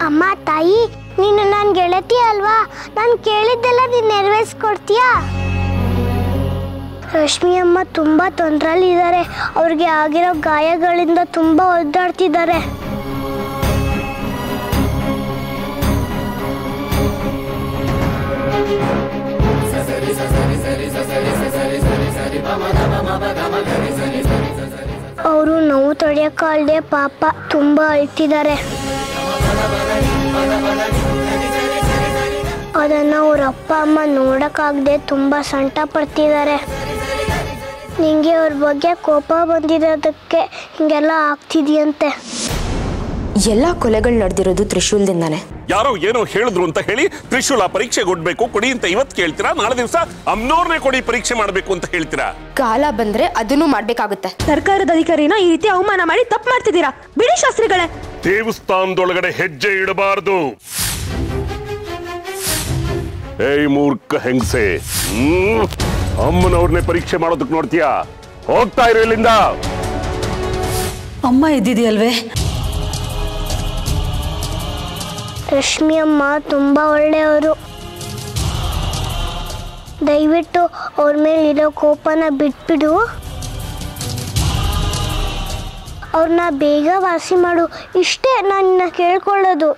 ಅಮ್ಮ ತಾಯಿ ನೀನು ನನ್ನ ಗೆಳತಿ ಅಲ್ವಾ ನಾನು ಕೇಳಿದ್ದೆಲ್ಲ ನೀನು ನೆರವೇರಿಸ್ಕೊಡ್ತೀಯಾ ರಶ್ಮಿ ಅಮ್ಮ ತುಂಬ ತೊಂದರೆಯಲ್ಲಿದ್ದಾರೆ ಅವ್ರಿಗೆ ಆಗಿರೋ ಗಾಯಗಳಿಂದ ತುಂಬ ಒದ್ದಾಡ್ತಿದ್ದಾರೆ ಅವರು ನೋವು ತಡೆಯೋಕ್ಕಾಗದೆ ಪಾಪ ತುಂಬ ಅಳ್ತಿದ್ದಾರೆ ಅದನ್ನು ಅವ್ರ ಅಪ್ಪ ಅಮ್ಮ ನೋಡೋಕ್ಕಾಗದೆ ತುಂಬ ಸಂಟ ಪಡ್ತಿದ್ದಾರೆ ನಿಂಗೆ ಅವ್ರ ಬಗ್ಗೆ ಕೋಪ ಬಂದಿರೋದಕ್ಕೆ ಹಿಂಗೆಲ್ಲ ಆಗ್ತಿದೆಯಂತೆ ಎಲ್ಲ ಕೊಲೆಗಳು ನಡೆದಿರೋದು ತ್ರಿಶೂಲ್ದಿಂದಾನೆ ಯಾರೋ ಏನೋ ಹೇಳಿದ್ರು ಅಂತ ಹೇಳಿ ತ್ರಿಶೂಲ ಪರೀಕ್ಷೆ ಕೊಡ್ಬೇಕು ಕೊಡಿ ಅಂತ ಇವತ್ತು ಕೇಳ್ತೀರಾ ನಾಳೆ ದಿವಸ ಅಮ್ನೋರ್ನೇ ಕೊಡಿ ಪರೀಕ್ಷೆ ಮಾಡಬೇಕು ಅಂತ ಹೇಳ್ತೀರಾ ಕಾಲ ಬಂದ್ರೆ ಅದನ್ನು ಮಾಡ್ಬೇಕಾಗುತ್ತೆ ಸರ್ಕಾರದ ಅಧಿಕಾರಿನ ಈ ರೀತಿ ಅವಮಾನ ಮಾಡಿ ತಪ್ಪು ಮಾಡ್ತಿದ್ದೀರಾ ಬಿಡಿ ಶಾಸ್ತ್ರಿಗಳೇ ದೇವಸ್ಥಾನದೊಳಗಡೆ ಹೆಜ್ಜೆ ಇಡಬಾರ್ದು ಏಯ್ ಮೂರ್ಖ ಹೆಂಗಸೆ ಹ್ಮ್ ಅಮ್ಮನವ್ರನ್ನೇ ಪರೀಕ್ಷೆ ಮಾಡೋದಕ್ಕೆ ನೋಡ್ತೀಯಾ ಹೋಗ್ತಾ ಇರು ಇಲ್ಲಿಂದ ಅಮ್ಮ ಇದ್ದಿದೆಯಲ್ವೇ ರಶ್ಮಿ ಅಮ್ಮ ತುಂಬ ಒಳ್ಳೆಯವರು ದಯವಿಟ್ಟು ಅವ್ರ ಮೇಲಿರೋ ಕೋಪನ ಬಿಟ್ಬಿಡು ಅವ್ರನ್ನ ಬೇಗ ವಾಸಿ ಮಾಡು ಇಷ್ಟೇ ನನ್ನ ಕೇಳ್ಕೊಳ್ಳೋದು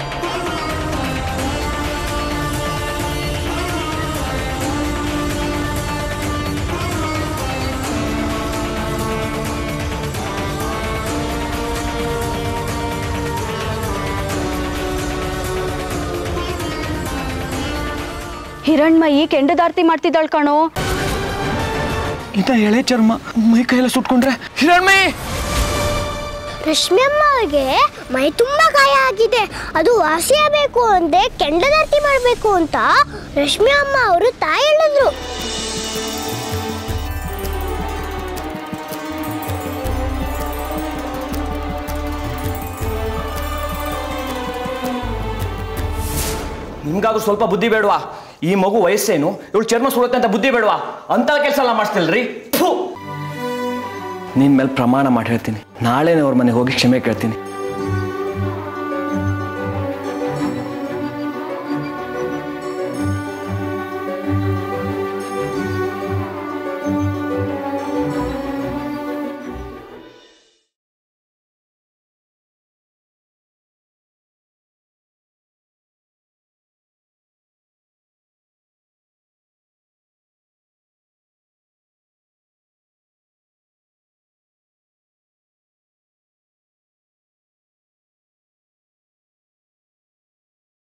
ಹಿರಣ್ಮಯಿ ಕೆಂಡದಾರ್ತಿ ಮಾಡ್ತಿದ್ದಾಳ್ ಕಣೋ ಇಂಥ ಎಳೆ ಚರ್ಮ ಮೈ ಕೈಯೆಲ್ಲ ಸುಟ್ಕೊಂಡ್ರೆ ಹಿರಣ್ಮಯಿ ರಶ್ಮಿ ಅಮ್ಮ ಅವ್ರಿಗೆ ಮೈ ತುಂಬ ಗಾಯ ಆಗಿದೆ ಅದು ವಾಸಿಯಾಗಬೇಕು ಅಂದೆ ಕೆಂಡದಾರ್ತಿ ಮಾಡಬೇಕು ಅಂತ ರಶ್ಮಿ ಅಮ್ಮ ಅವರು ತಾಯಿ ಹೇಳಿದ್ರು ನಿಮ್ಗಾದ್ರೂ ಸ್ವಲ್ಪ ಬುದ್ಧಿ ಬೇಡವಾ ಈ ಮಗು ವಯಸ್ಸೇನು ಇವಳು ಚರ್ಮ ಸುಡುತ್ತೆ ಅಂತ ಬುದ್ಧಿ ಬೇಡವಾ ಅಂತ ಕೆಲಸ ಎಲ್ಲ ಮಾಡಿಸ್ತಿಲ್ರಿ ನಿನ್ ಮೇಲೆ ಪ್ರಮಾಣ ಮಾಡಿ ಹೇಳ್ತೀನಿ ನಾಳೆನೇ ಅವ್ರ ಮನೆಗೆ ಹೋಗಿ ಕ್ಷಮೆ ಕೇಳ್ತೀನಿ